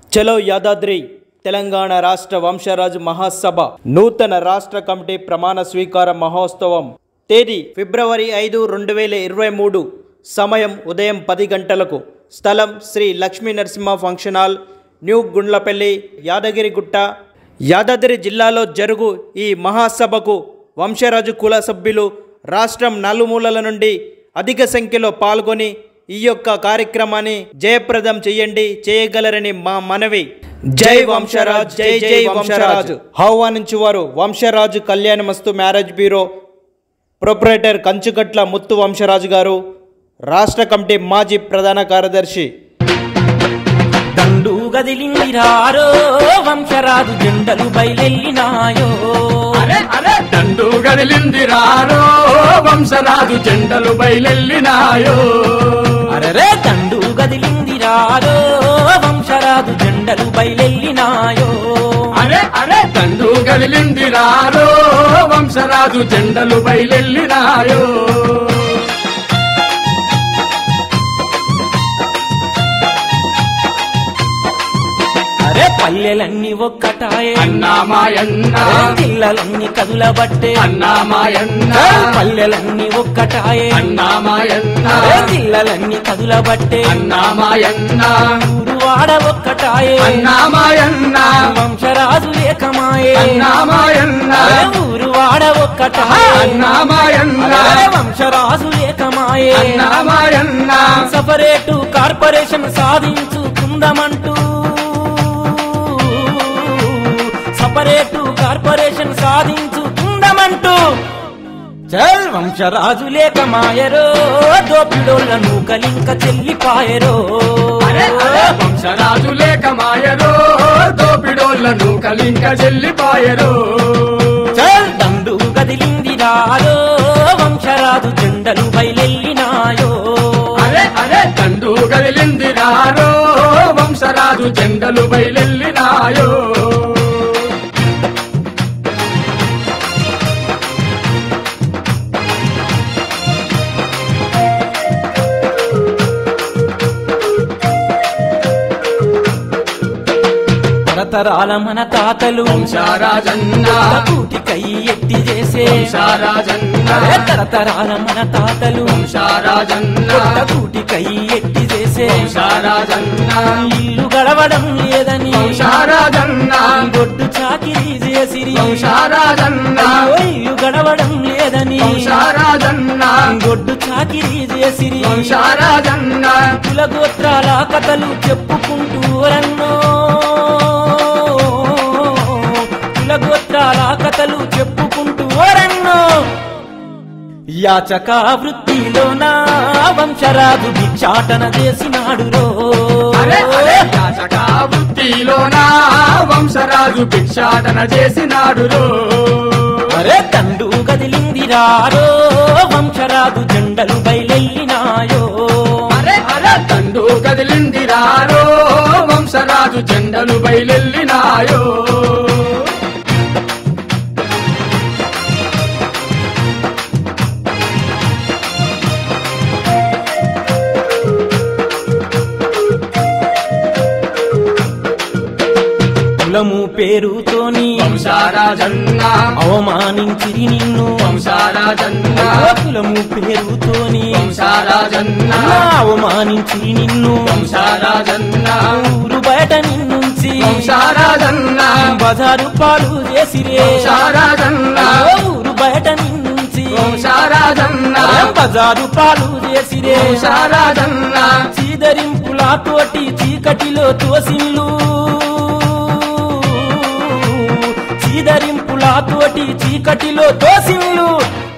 చలో యాదాద్రి తెలంగాణ రాష్ట్ర వంశరాజు మహాసభ నూతన రాష్ట్ర కమిటీ ప్రమాణ స్వీకార మహోత్సవం తేదీ ఫిబ్రవరి ఐదు రెండు వేల ఇరవై మూడు సమయం ఉదయం పది గంటలకు స్థలం Shri Lakshmi Narasimha function hall new Gundlapalli Yadagirigutta Yadadri జిల్లాలో జరుగు ఈ మహాసభకు వంశరాజు కుల సభ్యులు రాష్ట్రం నలుమూలల నుండి అధిక సంఖ్యలో పాల్గొని ఈ యొక్క కార్యక్రమాన్ని జయప్రదం చేయండి చేయగలరని మా మనవి జై వంశరాజ్ జై జై వంశరాజు ఆహ్వానించువారు Vamsharaju Kalyanamastu marriage bureau proprietor Kanchugatla Muthu Vamsharaju గారు రాష్ట్ర కమిటీ మాజీ ప్రధాన కార్యదర్శి దండు గదిలిందిరారో వంశరాజు జెండలు బయలెల్లినాయో అరే అరే దండు గదిలిందిరారో వంశరాజు జెండలు బయలెల్లినాయో అరరే దండు గదిలిందిరారో వంశరాజు జెండలు బయలెల్లినాయో అరే అరే దండు గదిలిందిరారో వంశరాజు జెండలు బయలెల్లినాయో అరే పల్లెలన్నీ ఒక్కటాయే అన్నామాయన్న అరే పిల్లలన్నీ కదులబట్టే అన్నామాయన్న పల్లెలన్నీ ఒక్కటాయే అన్నామాయన్న అరే పిల్లలన్నీ కదులబట్టే అన్నామాయన్న ఊరు వాడ ఒక్కటాయే అన్నామాయన్న వంశరాజు లేకమాయే అన్నామాయన్న అరే ఊరు వాడ ఒక్కటాయే అన్నామాయన్న అరే వంశరాజు లేకమాయే అన్నామాయన్న సపరేటు కార్పొరేషన్ సాధించుకుందామంటూ సపరేటు కార్పొరేషన్ సాధించుకుందామంటూ చల్ వంశరాజు లేకమాయరో దోపిడోళ్ళను కలింక చెల్లిపాయరో అరే అరే వంశరాజు లేకమాయరో దోపిడోళ్లను కలింక చెల్లిపాయరో చల్ దండు గదిలిందిరారో వంశరాజు జెండలు బయలెల్లినాయో అరే అరే దండు గదిలిందిరారో వంశరాజు జెండలు బయలెల్లినాయో తరతరాల మన తాతలు వంశరాజన్న కూటికై ఎత్తి చేసే వంశరాజన్న అరే తరతరాల మన తాతలు వంశరాజన్న కూటికై ఎత్తి చేసే వంశరాజన్న ఇల్లు గడవడం లేదని వంశరాజన్న గొడ్డు చాకిరీ చేసిరి వంశరాజన్న అయ్యో, ఇల్లు గడవడం లేదని వంశరాజన్న గొడ్డు చాకిరీ చేసిరి వంశరాజన్న కుల గోత్రాల కథలు చెప్పుకుంటూ రన్నో కుల గోత్రాల కథలు చెప్పుకుంటూ రన్నో యాచక వృత్తిలోన వంశరాజు భిక్షాటన చేసినాడు రో అరే అరే యాచక వృత్తిలోన వంశరాజు భిక్షాటన చేసినాడు రో అరే తండు కదిలిందిరారో వంశరాజు జెండలు బయలెల్లినాయో అరే అరే దండు కదిలిందిరారో వంశరాజు జెండలు బయలెల్లినాయో కులము పేరుతోని వంశరాజన్న అవమానించిరి నిన్ను వంశరాజన్న అయ్యో, కులము పేరుతోని వంశరాజన్న అవమానించిరి నిన్ను వంశరాజన్న ఊరు బయట నిన్నుంచి వంశరాజన్న బజారు పాలు చేసిరే వంశరాజన్న అయ్యో, ఊరు బయట నిన్నుంచి వంశరాజన్న బజారు పాలు చేసిరే వంశరాజన్న చీదరింపులా తోటి చీకటిలో తోసిల్లు చీదరింపులా తోటి చీకటిలో తోసిల్లు